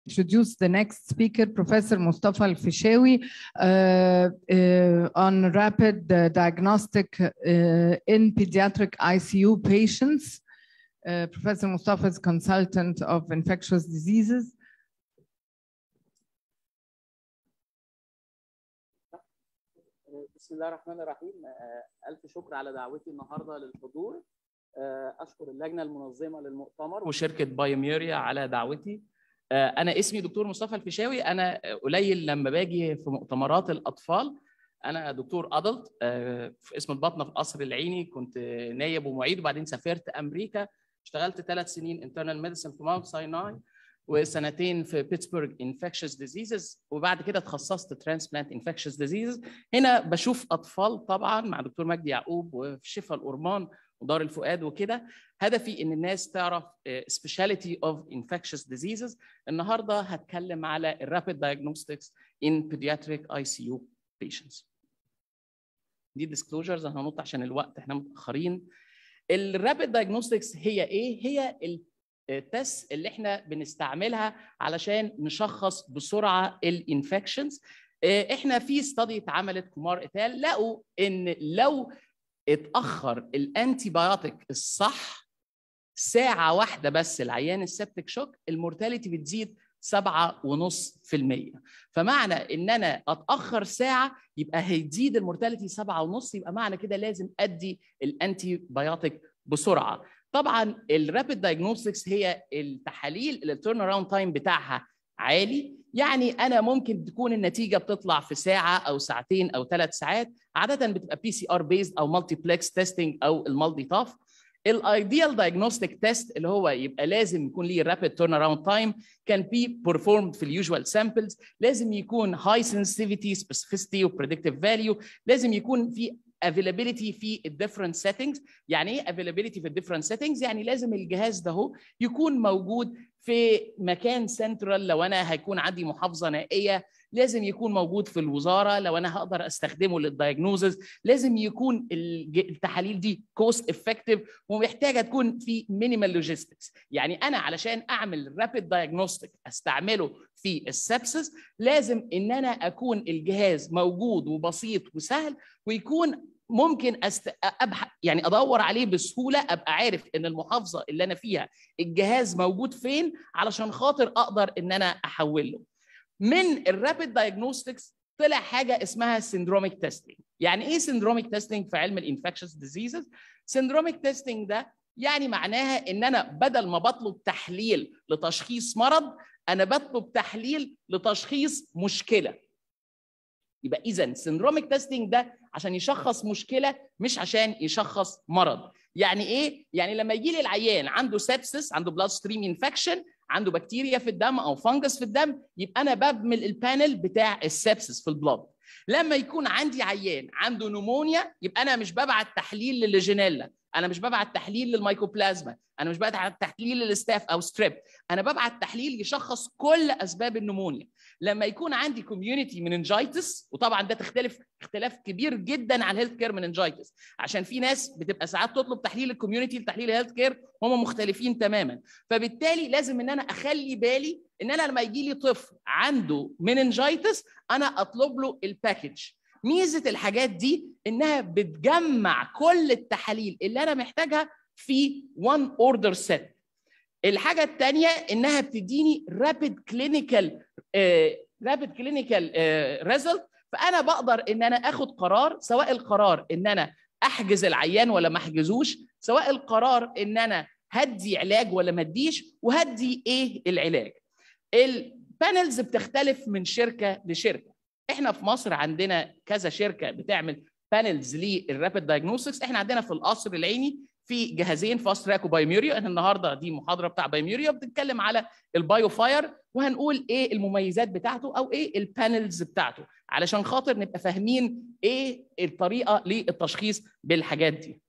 introduce the next speaker, Professor Mustafa Al-Fishawi, uh, uh, on rapid uh, diagnostic uh, in pediatric ICU patients. Uh, Professor Mustafa is consultant of infectious diseases. بسم الله الرحمن الرحيم آه، ألف شكر على دعوتي النهاردة للحضور آه، أشكر اللجنة المنظمة للمؤتمر وشركة بايوميريا على دعوتي آه، أنا اسمي دكتور مصطفى الفيشاوي أنا قليل لما باجي في مؤتمرات الأطفال أنا دكتور أدلت في اسم البطنة في القصر العيني كنت نايب ومعيد وبعدين سافرت أمريكا اشتغلت ثلاث سنين انترنال ميديسن في ماونت سايناي وسنتين في بيتسبرغ انفكشس ديزيزز وبعد كده اتخصصت ترانسبلانت انفكشس ديزيزز هنا بشوف اطفال طبعا مع دكتور مجدي يعقوب وفي شفا الأورمان ودار الفؤاد وكده هدفي ان الناس تعرف سبيشاليتي اوف انفكشس ديزيزز النهارده هتكلم على الرابيد دايجنوستكس ان بيدياتريك اي سي يو بيشنتس دي ديسكلوجرز انا هنط عشان الوقت احنا متاخرين الرابيد دايجنوستكس هي ايه هي التست اللي احنا بنستعملها علشان نشخص بسرعه الانفكشنز احنا في ستادي اتعملت كومار اتال لقوا ان لو اتاخر الانتي بايوتيك الصح ساعه واحده بس العيان السبتك شوك المورتاليتي بتزيد 7.5% فمعنى ان انا اتاخر ساعه يبقى هيزيد المورتاليتي 7.5 يبقى معنى كده لازم ادي الانتي بايوتيك بسرعه طبعا الرابيد دايجنوستكس هي التحاليل اللي التيرن اراوند تايم بتاعها عالي يعني انا ممكن تكون النتيجه بتطلع في ساعه او ساعتين او ثلاث ساعات عاده بتبقى بي سي ار بيزد او مالتي بلكس تيستنج او المالتي تاف الايديال دايجنوستيك تيست اللي هو يبقى لازم يكون ليه رابيد تيرن اراوند تايم كان بي بيرفورمد في اليوجوال سامبلز لازم يكون هاي سنسيتيفيتي سبيسيفيستي وبريدكتيف فاليو لازم يكون في availability في الديفرنت سيتنجز يعني ايه availability في الديفرنت سيتنجز يعني لازم الجهاز ده هو يكون موجود في مكان سنترال لو انا هيكون عندي محافظه نائيه لازم يكون موجود في الوزاره لو انا هقدر استخدمه للدايجنوزز لازم يكون التحاليل دي كوست افكتيف ومحتاجه تكون في مينيمال لوجيستكس يعني انا علشان اعمل رابيد دايجنوستيك استعمله في السبسس لازم ان انا اكون الجهاز موجود وبسيط وسهل ويكون ممكن أست... أبح... يعني ادور عليه بسهوله ابقى عارف ان المحافظه اللي انا فيها الجهاز موجود فين علشان خاطر اقدر ان انا احوله من الرابيد دايجنوستكس طلع حاجه اسمها سندروميك تيستنج يعني ايه سندروميك تيستنج في علم الانفكشس ديزيزز سندروميك تيستنج ده يعني معناها ان انا بدل ما بطلب تحليل لتشخيص مرض انا بطلب تحليل لتشخيص مشكله يبقى اذا سندروميك تيستنج ده عشان يشخص مشكله مش عشان يشخص مرض يعني ايه يعني لما يجي لي العيان عنده سبسس عنده بلاد ستريم انفكشن عنده بكتيريا في الدم او فنجس في الدم يبقى انا ببمل البانل بتاع السبسس في البلاد لما يكون عندي عيان عنده نمونيا يبقى انا مش ببعت تحليل للجينيلا انا مش ببعت تحليل للميكوبلازما انا مش ببعت تحليل للستاف او ستريب انا ببعت تحليل يشخص كل اسباب النمونيا لما يكون عندي كوميونتي مننجايتس وطبعا ده تختلف اختلاف كبير جدا عن الهيلث كير مننجايتس عشان في ناس بتبقى ساعات تطلب تحليل الكوميونتي لتحليل الهيلث كير هم مختلفين تماما فبالتالي لازم ان انا اخلي بالي ان انا لما يجي لي طفل عنده مننجايتس انا اطلب له الباكج ميزه الحاجات دي انها بتجمع كل التحاليل اللي انا محتاجها في وان اوردر سيت الحاجه الثانيه انها بتديني رابيد كلينيكال رابيد كلينيكال ريزلت فانا بقدر ان انا اخد قرار سواء القرار ان انا احجز العيان ولا ما احجزوش سواء القرار ان انا هدي علاج ولا ما اديش وهدي ايه العلاج البانلز بتختلف من شركه لشركه احنا في مصر عندنا كذا شركه بتعمل بانلز للرابيد دايجنوستكس احنا عندنا في القصر العيني في جهازين فاست تراك وبايوميريا احنا النهارده دي محاضره بتاع بايوميريا بتتكلم على البايو فاير وهنقول ايه المميزات بتاعته او ايه البانلز بتاعته علشان خاطر نبقى فاهمين ايه الطريقه للتشخيص بالحاجات دي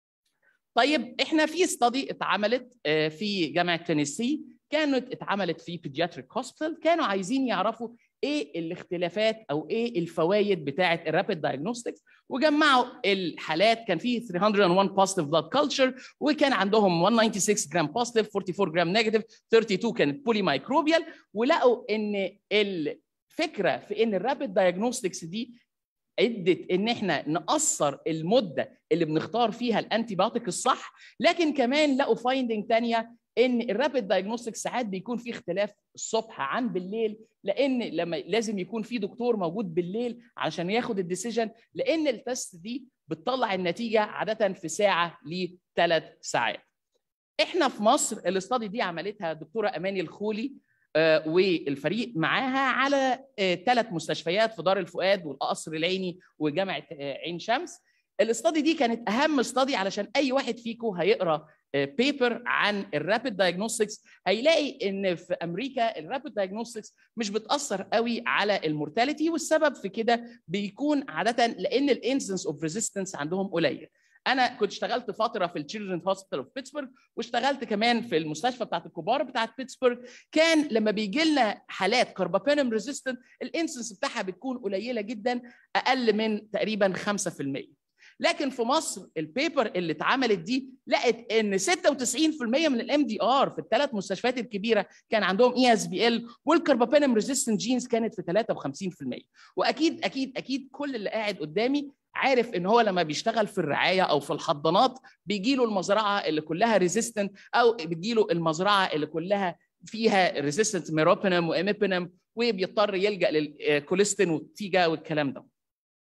طيب احنا في استادي اتعملت في جامعه تينيسي كانت اتعملت في بيدياتريك هوسبيتال كانوا عايزين يعرفوا ايه الاختلافات او ايه الفوائد بتاعه الرابيد دايجنوستكس وجمعوا الحالات كان في 301 بوزيتيف بلاد كلتشر وكان عندهم 196 جرام بوزيتيف 44 جرام نيجاتيف 32 كانت بولي مايكروبيال ولقوا ان الفكره في ان الرابيد دايجنوستكس دي ادت ان احنا نقصر المده اللي بنختار فيها الانتي بايوتيك الصح لكن كمان لقوا فايندنج ثانيه ان الرابيد دايجنوستيك ساعات بيكون في اختلاف الصبح عن بالليل لان لما لازم يكون في دكتور موجود بالليل عشان ياخد الديسيجن لان التست دي بتطلع النتيجه عاده في ساعه لثلاث ساعات. احنا في مصر الاستادي دي عملتها الدكتوره اماني الخولي آه والفريق معاها على ثلاث آه مستشفيات في دار الفؤاد والقصر العيني وجامعه آه عين شمس. الاستادي دي كانت اهم استادي علشان اي واحد فيكم هيقرا بيبر عن الرابيد دايجنوستكس هيلاقي ان في امريكا الرابيد دايجنوستكس مش بتاثر قوي على المورتاليتي والسبب في كده بيكون عاده لان الانسنس اوف ريزيستنس عندهم قليل انا كنت اشتغلت فتره في التشيلدرن هوسبيتال اوف بيتسبرغ واشتغلت كمان في المستشفى بتاعت الكبار بتاعت بيتسبرغ كان لما بيجي لنا حالات كاربابينم ريزيستنت الانسنس بتاعها بتكون قليله جدا اقل من تقريبا 5% لكن في مصر البيبر اللي اتعملت دي لقت ان 96% من الام دي ار في الثلاث مستشفيات الكبيره كان عندهم اي اس بي ال والكربابينم ريزيستنت جينز كانت في 53% واكيد اكيد اكيد كل اللي قاعد قدامي عارف ان هو لما بيشتغل في الرعايه او في الحضانات بيجي له المزرعه اللي كلها ريزيستنت او بتجي له المزرعه اللي كلها فيها ريزيستنت ميروبينم واميبينم وبيضطر يلجا للكوليستين والتيجا والكلام ده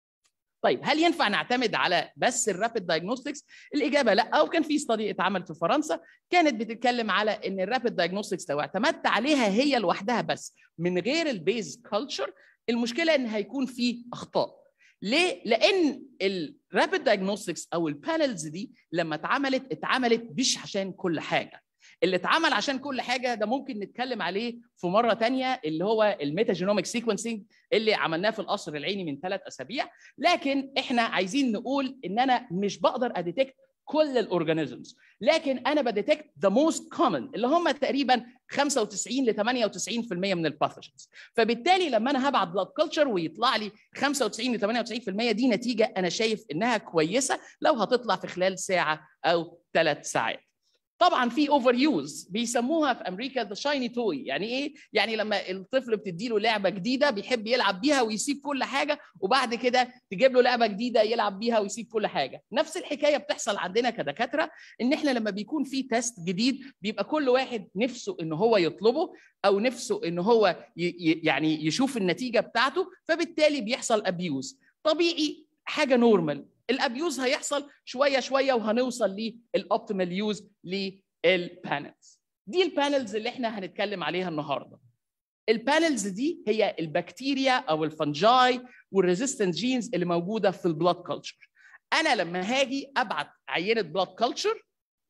طيب هل ينفع نعتمد على بس الرابيد دايجنوستكس؟ الاجابه لا او كان في استادي اتعملت في فرنسا كانت بتتكلم على ان الرابيد دايجنوستكس لو اعتمدت عليها هي لوحدها بس من غير البيز كلتشر المشكله ان هيكون في اخطاء. ليه؟ لان الرابيد دايجنوستكس او البانلز دي لما اتعملت اتعملت مش عشان كل حاجه. اللي اتعمل عشان كل حاجه ده ممكن نتكلم عليه في مره تانية اللي هو الميتاجينوميك سيكونسينج اللي عملناه في القصر العيني من ثلاث اسابيع لكن احنا عايزين نقول ان انا مش بقدر اديتكت كل الاورجانيزمز لكن انا بديتكت ذا موست كومن اللي هم تقريبا 95 ل 98% من الباثوجنز فبالتالي لما انا هبعت بلاد كلتشر ويطلع لي 95 ل 98% دي نتيجه انا شايف انها كويسه لو هتطلع في خلال ساعه او ثلاث ساعات طبعا في اوفر يوز بيسموها في امريكا ذا شايني توي يعني ايه يعني لما الطفل بتدي له لعبه جديده بيحب يلعب بيها ويسيب كل حاجه وبعد كده تجيب له لعبه جديده يلعب بيها ويسيب كل حاجه نفس الحكايه بتحصل عندنا كدكاتره ان احنا لما بيكون في تيست جديد بيبقى كل واحد نفسه ان هو يطلبه او نفسه ان هو يعني يشوف النتيجه بتاعته فبالتالي بيحصل ابيوز طبيعي حاجه نورمال الابيوز هيحصل شويه شويه وهنوصل للاوبتيمال يوز للبانلز دي البانلز اللي احنا هنتكلم عليها النهارده البانلز دي هي البكتيريا او الفنجاي والريزيستنت جينز اللي موجوده في البلاد كلتشر انا لما هاجي ابعت عينه بلاد كلتشر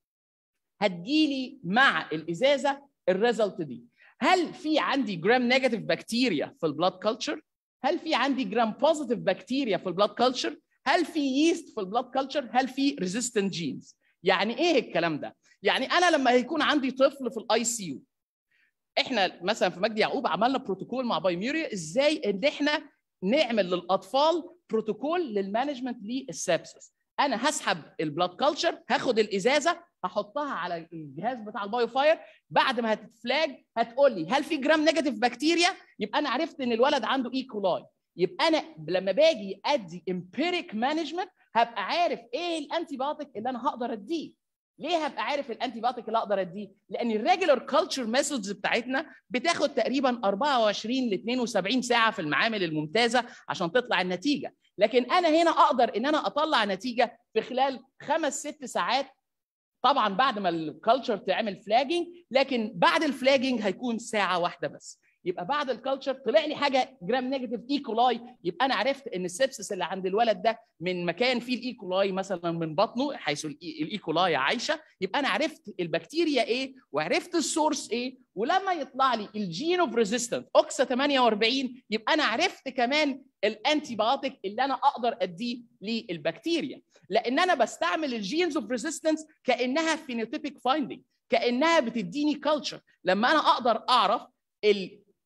هتجيلي مع الازازه الريزلت دي هل في عندي جرام نيجاتيف بكتيريا في البلاد كلتشر هل في عندي جرام بوزيتيف بكتيريا في البلاد كلتشر هل في ييست في البلاد كلتشر هل في ريزيستنت جينز يعني ايه الكلام ده يعني انا لما هيكون عندي طفل في الاي سي يو احنا مثلا في مجدي يعقوب عملنا بروتوكول مع بايميوريا ازاي ان احنا نعمل للاطفال بروتوكول للمانجمنت للسبسس انا هسحب البلاد كلتشر هاخد الازازه هحطها على الجهاز بتاع البايو فاير بعد ما هتتفلاج هتقول لي هل في جرام نيجاتيف بكتيريا يبقى انا عرفت ان الولد عنده ايكولاي يبقى انا لما باجي ادي امبيريك مانجمنت هبقى عارف ايه الانتي بايوتيك اللي انا هقدر اديه ليه هبقى عارف الانتي بايوتيك اللي اقدر اديه لان الريجولار كلتشر ميثودز بتاعتنا بتاخد تقريبا 24 ل 72 ساعه في المعامل الممتازه عشان تطلع النتيجه لكن انا هنا اقدر ان انا اطلع نتيجه في خلال خمس ست ساعات طبعا بعد ما الكالتشر تعمل فلاجنج لكن بعد الفلاجنج هيكون ساعه واحده بس يبقى بعد الكالتشر طلع لي حاجه جرام نيجاتيف ايكولاي يبقى انا عرفت ان السبسس اللي عند الولد ده من مكان فيه الايكولاي مثلا من بطنه حيث الايكولاي عايشه يبقى انا عرفت البكتيريا ايه وعرفت السورس ايه ولما يطلع لي الجين اوف ريزيستنت اوكسا 48 يبقى انا عرفت كمان الانتي بايوتيك اللي انا اقدر اديه للبكتيريا لان انا بستعمل الجينز اوف ريزيستنس كانها فينوتيبيك فايندينج كانها بتديني كلتشر لما انا اقدر اعرف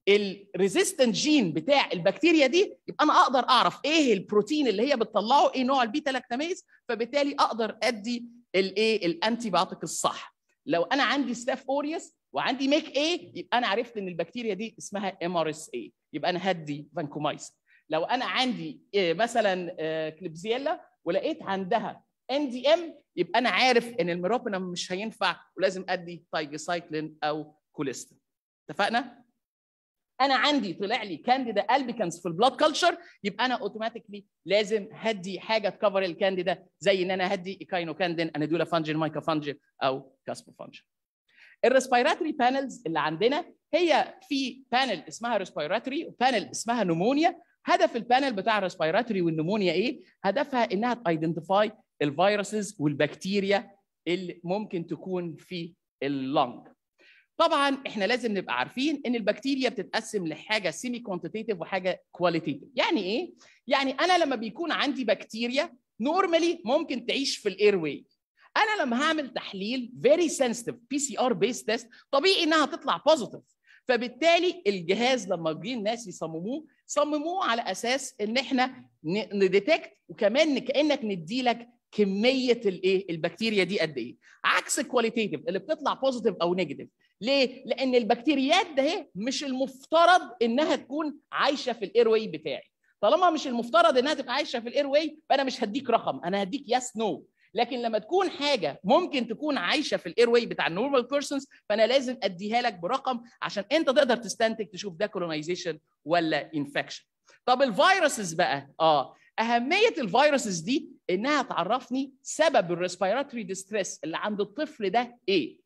الريزيستنت جين بتاع البكتيريا دي يبقى انا اقدر اعرف ايه البروتين اللي هي بتطلعه ايه نوع البيتا لاكتاميز فبالتالي اقدر ادي الايه الانتي بايوتيك الصح لو انا عندي ستاف اوريوس وعندي ميك اي يبقى انا عرفت ان البكتيريا دي اسمها ام ار اس اي يبقى انا هدي فانكومايسين لو انا عندي مثلا كليبزيلا ولقيت عندها ان دي ام يبقى انا عارف ان الميروبينم مش هينفع ولازم ادي تايجيسايكلين او كوليستين اتفقنا انا عندي طلع لي كانديدا البيكانس في البلاد كلتشر يبقى انا اوتوماتيكلي لازم هدي حاجه تكفر الكانديدا زي ان انا هدي ايكاينوكاندين انادولا فانجين مايكافانجين او كاسبوفانجين الريسبيراتوري بانلز اللي عندنا هي في بانل اسمها ريسبيراتوري وبانل اسمها نمونيا هدف البانل بتاع الريسبيراتوري والنمونيا ايه هدفها انها تايدنتيفاي الفيروسز والبكتيريا اللي ممكن تكون في اللنج طبعا احنا لازم نبقى عارفين ان البكتيريا بتتقسم لحاجه سيمي كوانتيتيف وحاجه كواليتيف يعني ايه يعني انا لما بيكون عندي بكتيريا نورمالي ممكن تعيش في الاير واي انا لما هعمل تحليل فيري سنسيتيف بي سي ار بيس تيست طبيعي انها تطلع بوزيتيف فبالتالي الجهاز لما جه الناس يصمموه صمموه على اساس ان احنا نديتكت وكمان كانك نديلك كميه الايه البكتيريا دي قد ايه عكس الكواليتيف اللي بتطلع بوزيتيف او نيجاتيف ليه لان البكتيريات ده مش المفترض انها تكون عايشه في الاير واي بتاعي طالما مش المفترض انها تبقى عايشه في الاير واي فانا مش هديك رقم انا هديك يس نو لكن لما تكون حاجه ممكن تكون عايشه في الاير واي بتاع النورمال بيرسونز فانا لازم اديها لك برقم عشان انت تقدر تستنتج تشوف ده كولونايزيشن ولا انفكشن طب الفيروسز بقى اه اهميه الفيروسز دي انها تعرفني سبب الريسبيراتوري ديستريس اللي عند الطفل ده ايه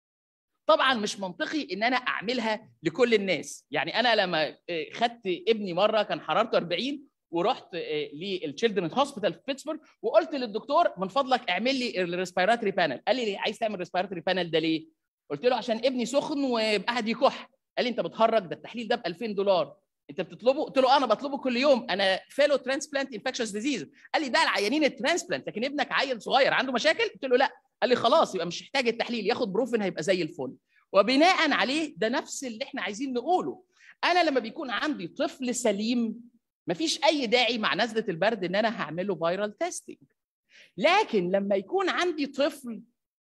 طبعا مش منطقي ان انا اعملها لكل الناس يعني انا لما خدت ابني مره كان حرارته 40 ورحت للتشيلدرن هوسبيتال في بيتسبورغ وقلت للدكتور من فضلك اعمل لي الريسبيراتوري بانل قال لي عايز تعمل ريسبيراتوري بانل ده ليه قلت له عشان ابني سخن وقاعد يكح قال لي انت بتهرج ده التحليل ده ب 2000 دولار انت بتطلبه قلت له انا بطلبه كل يوم انا فيلو ترانسبلانت انفكشوس ديزيز قال لي ده العيانين الترانسبلانت لكن ابنك عيل صغير عنده مشاكل قلت له لا قال لي خلاص يبقى مش محتاج التحليل ياخد بروفين هيبقى زي الفل وبناء عليه ده نفس اللي احنا عايزين نقوله انا لما بيكون عندي طفل سليم مفيش اي داعي مع نزله البرد ان انا هعمله فايرال تيستنج لكن لما يكون عندي طفل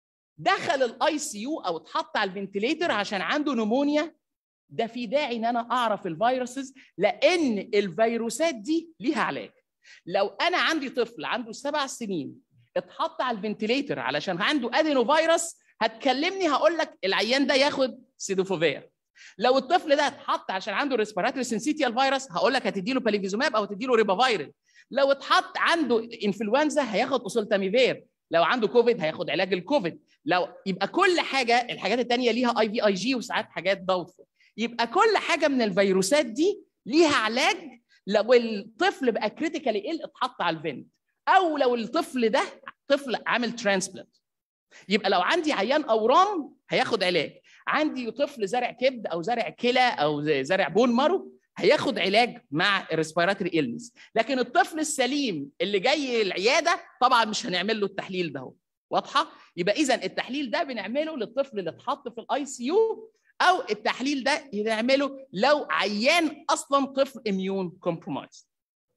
دخل الاي سي يو او اتحط على الفنتليتر عشان عنده نمونيا ده في داعي ان انا اعرف الفيروسز لان الفيروسات دي ليها علاج لو انا عندي طفل عنده سبع سنين اتحط على الفنتليتر علشان عنده ادينو فيروس هتكلمني هقول لك العيان ده ياخد سيدوفوفير لو الطفل ده اتحط عشان عنده ريسبيراتوري سنسيتيال فيروس هقول لك هتدي له باليفيزوماب او تدي له ريبافيرين لو اتحط عنده انفلونزا هياخد اوسولتاميفير لو عنده كوفيد هياخد علاج الكوفيد لو يبقى كل حاجه الحاجات الثانيه ليها اي في اي جي وساعات حاجات دوتفul يبقى كل حاجه من الفيروسات دي ليها علاج لو الطفل بقى كريتيكالي ال اتحط على الفنت او لو الطفل ده طفل عامل ترانسبلانت يبقى لو عندي عيان اورام هياخد علاج عندي طفل زرع كبد او زرع كلى او زرع بون مارو هياخد علاج مع الريسبيراتوري إلنس لكن الطفل السليم اللي جاي العياده طبعا مش هنعمل له التحليل ده واضحه يبقى اذا التحليل ده بنعمله للطفل اللي اتحط في الاي سي يو او التحليل ده نعمله لو عيان اصلا طفل اميون كومبرومايز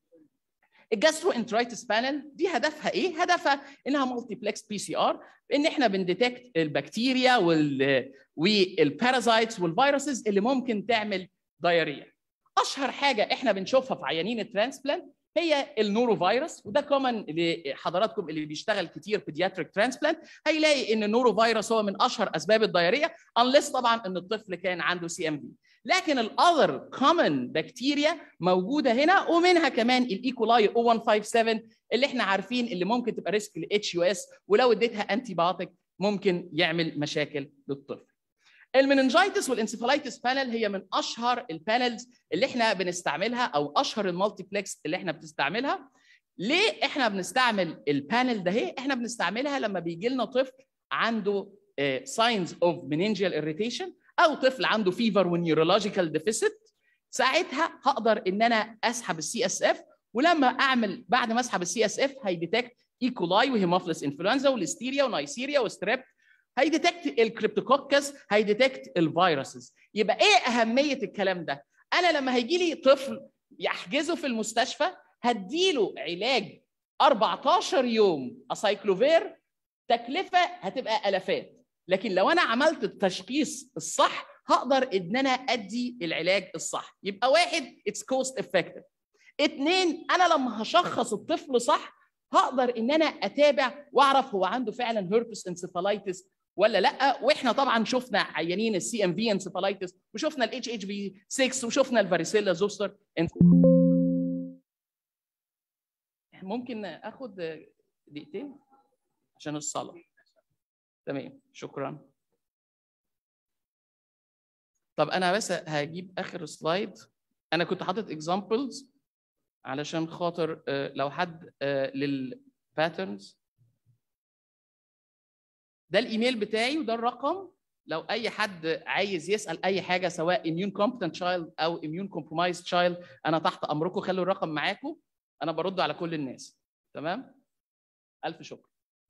الجاسترو انترايتس بانل دي هدفها ايه؟ هدفها انها مالتي بلكس بي سي ار ان احنا بنديتكت البكتيريا وال والبارازايتس والفيروسز اللي ممكن تعمل دايريا. اشهر حاجه احنا بنشوفها في عيانين الترانسبلانت هي النورو فيروس وده كومن لحضراتكم اللي بيشتغل كتير بيدياتريك ترانسبلانت هيلاقي ان النورو فيروس هو من اشهر اسباب الدايريه انلس طبعا ان الطفل كان عنده سي ام في لكن الاذر كومن بكتيريا موجوده هنا ومنها كمان الايكولاي او 157 اللي احنا عارفين اللي ممكن تبقى ريسك لاتش يو اس ولو اديتها انتي بايوتيك ممكن يعمل مشاكل للطفل المننجايتس والانسفالايتس بانل هي من اشهر البانلز اللي احنا بنستعملها او اشهر المالتيبلكس اللي احنا بنستعملها ليه احنا بنستعمل البانل ده هي احنا بنستعملها لما بيجي لنا طفل عنده ساينز اوف مننجيال اريتيشن او طفل عنده فيفر ونيورولوجيكال ديفيسيت ساعتها هقدر ان انا اسحب السي اس اف ولما اعمل بعد ما اسحب السي اس اف هيديتكت ايكولاي وهيموفيلس انفلونزا والستيريا ونايسيريا وستريب هيديتكت الكريبتوكوكس هيديتكت الفيروسز يبقى ايه اهميه الكلام ده انا لما هيجي لي طفل يحجزه في المستشفى هديله علاج 14 يوم اسايكلوفير تكلفه هتبقى الافات لكن لو انا عملت التشخيص الصح هقدر ان انا ادي العلاج الصح يبقى واحد اتس كوست افكتيف اتنين انا لما هشخص الطفل صح هقدر ان انا اتابع واعرف هو عنده فعلا هيربس انسيفالايتس ولا لا واحنا طبعا شفنا عيانين السي ام في انسيفالايتس وشفنا الاتش اتش في 6 وشفنا الفاريسيلا زوستر ممكن اخد دقيقتين عشان الصلاه تمام شكرا طب انا بس هجيب اخر سلايد انا كنت حاطط اكزامبلز علشان خاطر لو حد للباترنز ده الايميل بتاعي وده الرقم لو اي حد عايز يسال اي حاجه سواء immune competent child او immune compromised child انا تحت امركم خلوا الرقم معاكم انا برد على كل الناس تمام الف شكر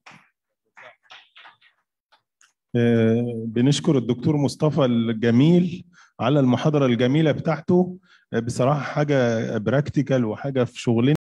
بنشكر الدكتور مصطفى الجميل على المحاضرة الجميلة بتاعته بصراحة حاجة براكتيكال وحاجة في شغلنا